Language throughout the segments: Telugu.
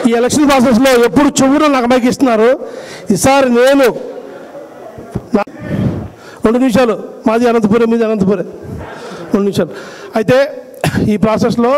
ఈ ఎలక్షన్ ప్రాసెస్లో ఎప్పుడు చెవున నాకు మైక్ ఇస్తున్నారు ఈసారి నేను నా- రెండు నిమిషాలు మాది అనంతపురం మీది అనంతపురం రెండు నిమిషాలు అయితే ఈ ప్రాసెస్లో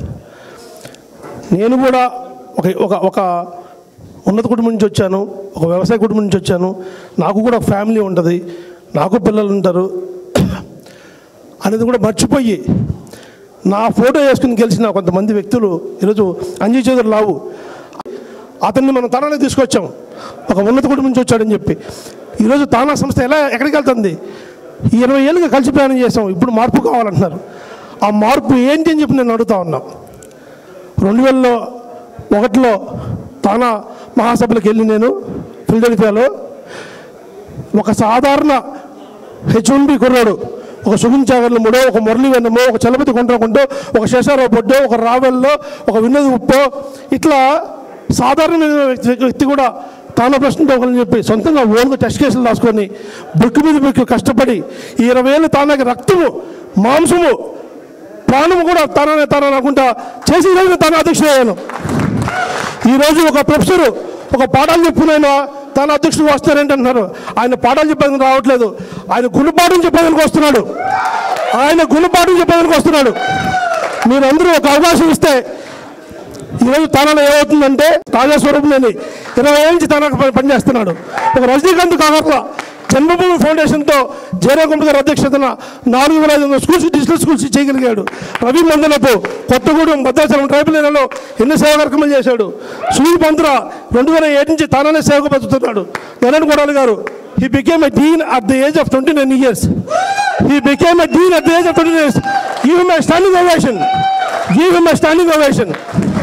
నేను కూడా ఒక ఒక ఒక ఉన్నత కుటుంబం నుంచి వచ్చాను ఒక వ్యవసాయ కుటుంబం నుంచి వచ్చాను నాకు కూడా ఫ్యామిలీ ఉంటుంది నాకు పిల్లలు ఉంటారు అనేది కూడా మర్చిపోయి నా ఫోటో వేసుకుని గెలిచిన కొంతమంది వ్యక్తులు ఈరోజు అంజీ చౌదరి లావు అతన్ని మనం తానాలో తీసుకొచ్చాం ఒక ఉన్నత కుటుంబం నుంచి వచ్చాడని చెప్పి ఈరోజు తానా సంస్థ ఎలా ఎక్కడికి వెళ్తుంది ఈ ఇరవై ఏళ్ళుగా కలిసి ప్రయాణం చేసాం ఇప్పుడు మార్పు కావాలంటున్నారు ఆ మార్పు ఏంటి అని చెప్పి నేను అడుగుతా ఉన్నా రెండు వేలలో ఒకటిలో తానా మహాసభలకు వెళ్ళి నేను ఫిల్డెల్ఫియాలో ఒక సాధారణ హెచ్ వన్ బి కుర్రాడు ఒక సుగున్ చాగర్లముడో ఒక మురళి వెన్నమో ఒక చలపతి కొండ్రకుంటో ఒక శేషారావు పొడ్డో ఒక రావెల్లో ఒక వినోద్ ఉప్పో ఇట్లా సాధారణమైన వ్యక్తి వ్యక్తి కూడా తాను ప్రశ్న తోకలని చెప్పి సొంతంగా ఓన్గా టెస్ట్ కేసులు రాసుకొని బుక్కు మీద బుక్కు కష్టపడి ఈ ఇరవై ఏళ్ళు తానకి రక్తము మాంసము ప్రాణము కూడా తాననే తాను అనుకుంటా చేసి ఈరోజు తాను అధ్యక్షుడయ్యాను ఈరోజు ఒక ప్రొఫెసరు ఒక పాఠాలు చెప్పునైనా తన అధ్యక్షుడు వస్తారంటే అంటున్నారు ఆయన పాఠాలు చెప్పేందుకు రావట్లేదు ఆయన గుణపాఠం చెప్పేందుకు వస్తున్నాడు ఆయన గుణపాఠం చెప్పేందుకు వస్తున్నాడు మీరందరూ ఒక అవకాశం ఇస్తే ఈరోజు తనలో ఏమవుతుందంటే తాజా స్వరూపులని ఇరవై ఏళ్ళ నుంచి తన పనిచేస్తున్నాడు ఒక రజనీకాంత్ కాకర్ల జన్మభూమి ఫౌండేషన్తో జయరాం గుంప గారి అధ్యక్షతన నాలుగు వేల ఐదు వందల స్కూల్స్ డిజిటల్ స్కూల్స్ చేయగలిగాడు రవి మందనపు కొత్తగూడెం భద్రాచలం ట్రైబల్ ఏరియాలో ఎన్నో సేవా కార్యక్రమాలు చేశాడు సూర్య పంతుల రెండు వేల ఏడు నుంచి తాననే సేవకు బతుకుతున్నాడు Naren Kodali garu he became a dean at the age of twenty nine years he became a dean at the age of twenty nine years give him a standing ovation give him a standing ovation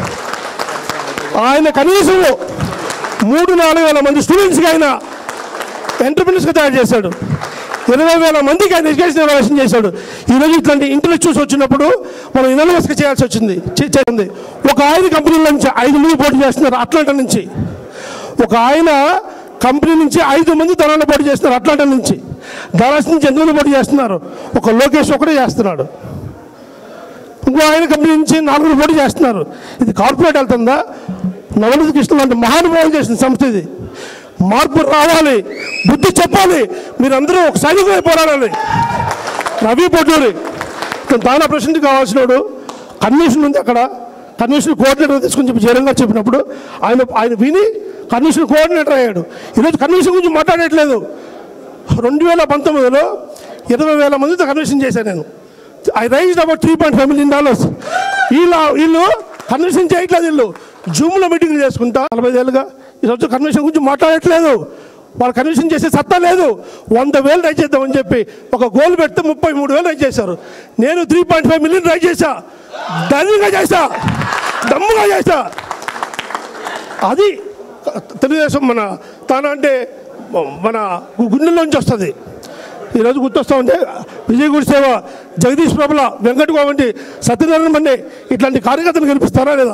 ఆయన కనీసం మూడు నాలుగు వేల మంది స్టూడెంట్స్కి ఆయన ఎంటర్ప్రినర్స్గా తయారు చేశాడు ఇరవై వేల మందికి ఆయన ఎడ్యుకేషన్ ఎవాల్యూషన్ చేశాడు ఈరోజు ఇట్లాంటి ఇంటలెక్చువల్స్ వచ్చినప్పుడు మనం ఇనానమస్గా చేయాల్సి వచ్చింది చే- చేసింది ఒక ఆయన కంపెనీల నుంచి ఐదు మంది పోటీ చేస్తున్నారు అట్లాంటా నుంచి ఒక ఆయన కంపెనీ నుంచి ఐదు మంది ధనాలు పోటీ చేస్తున్నారు అట్లాంటా నుంచి ధనాస్ నుంచి ఎంతమంది పోటీ చేస్తున్నారు ఒక లోకేష్ ఒకటే చేస్తున్నాడు ఇంకో ఆయన కంపెనీ నుంచి నాలుగురు పోటీ చేస్తున్నారు ఇది కార్పొరేట్ వెళ్తుందా నవనీత కృష్ణ లాంటి మహానుభావం చేసిన సంస్థ ఇది మార్పు రావాలి బుద్ధి చెప్పాలి మీరందరూ ఒక సైనికులై పోరాడాలి రవి పొట్టూరి ఇతను తానా ప్రెసిడెంట్ కావాల్సినోడు కన్వెన్షన్ ఉంది అక్కడ కన్వెన్షన్ కోఆర్డినేటర్ తీసుకుని చెప్పి జగన్ చెప్పినప్పుడు ఆయన ఆయన విని కన్వెన్షన్ కోఆర్డినేటర్ అయ్యాడు ఈరోజు కన్వెన్షన్ గురించి మాట్లాడట్లేదు రెండు వేల పంతొమ్మిదిలో ఇరవై వేల మందితో కన్వెన్షన్ చేశాను నేను I raise about three point five million dollars వీళ్ళ వీళ్ళు కన్వెన్షన్ చేయట్లేదు వీళ్ళు జూమ్లో మీటింగ్లు చేసుకుంటా నలభై ఏళ్ళుగా ఈ రోజు కన్వెన్షన్ గురించి మాట్లాడట్లేదు వాళ్ళు కన్వెన్షన్ చేసే సత్తా లేదు వంద వేలు రైజ్ చేద్దామని చెప్పి ఒక గోల్ పెడితే ముప్పై మూడు వేలు రైజ్ చేశారు నేను three point five million raise చేశా ధైర్యంగా చేశా దమ్ముగా చేశా అది తెలుగుదేశం మన తాను అంటే మన గుండెల్లోంచి వస్తుంది ఈరోజు గుర్తొస్తా ఉంటే విజయ్ గుడిసేవ జగదీష్ ప్రభుల వెంకట వంటి సత్యనారాయణ మండే ఇట్లాంటి కార్యకర్తలు గెలిపిస్తారా లేదా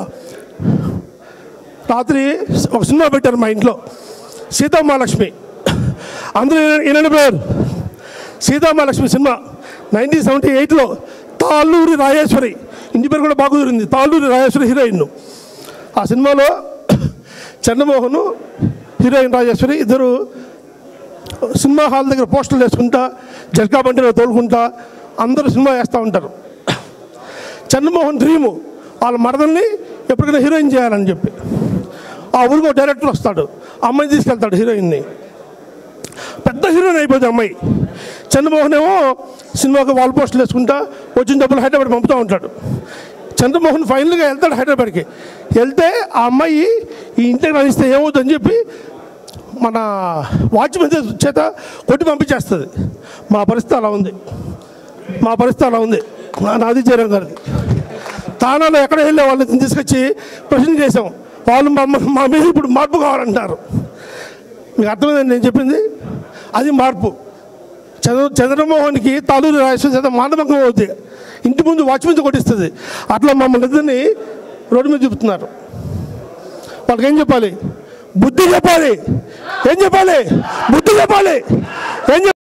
రాత్రి ఒక సినిమా పెట్టారు మా ఇంట్లో సీతామహాలక్ష్మి అందరూ వినడిపోయారు సీతామహాలక్ష్మి సినిమా నైన్టీన్ సెవెంటీ ఎయిట్లో తాళ్ళూరి రాజేశ్వరి ఇంటి పేరు కూడా బాగా కుదిరింది తాళ్ళూరి రాజేశ్వరి హీరోయిన్ ఆ సినిమాలో చంద్రమోహన్ హీరోయిన్ రాజేశ్వరి ఇద్దరు సినిమా హాల్ దగ్గర పోస్టర్లు వేసుకుంటా జల్కా బండిలో తోలుకుంటా అందరూ సినిమా వేస్తూ ఉంటారు చంద్రమోహన్ డ్రీము వాళ్ళ మరదల్ని ఎప్పటికైనా హీరోయిన్ చేయాలని చెప్పి ఆ ఊరికి ఒక డైరెక్టర్ వస్తాడు ఆ అమ్మాయిని తీసుకెళ్తాడు హీరోయిన్ని పెద్ద హీరోయిన్ అయిపోతుంది అమ్మాయి చంద్రమోహన్ ఏమో సినిమాకి వాల్ పోస్టులు వేసుకుంటా వచ్చిన డబ్బులు హైదరాబాద్ పంపుతూ ఉంటాడు చంద్రమోహన్ ఫైనల్గా వెళ్తాడు హైదరాబాద్కి వెళ్తే ఆ అమ్మాయి ఈ ఇంటికి రాణిస్తే ఏమవుతుందని చెప్పి మన వాచ్మెన్ చేత కొట్టి పంపించేస్తుంది మా పరిస్థితి అలా ఉంది మా పరిస్థితి అలా ఉంది నా- నాది జయరాం గారిది తానాలో ఎక్కడ వెళ్ళే వాళ్ళని తీసుకొచ్చి ప్రశ్న చేసాం వాళ్ళు మా మా మీద ఇప్పుడు మార్పు కావాలంటారు మీకు అర్థమైందని నేను చెప్పింది అది మార్పు చంద్ర చంద్రమోహన్కి తాలూరు రాష్ట్రం చేత మానవంగం అవుద్ది ఇంటి ముందు వాచ్మెన్ కొట్టిస్తుంది అట్లా మమ్మల్ని ఇద్దరిని రోడ్డు మీద చూపుతున్నారు వాళ్ళకి ఏం చెప్పాలి బుద్ధి చెప్పాలి ఏం చెప్పాలి బుద్ధి చెప్పాలి ఏం చెప్పాలి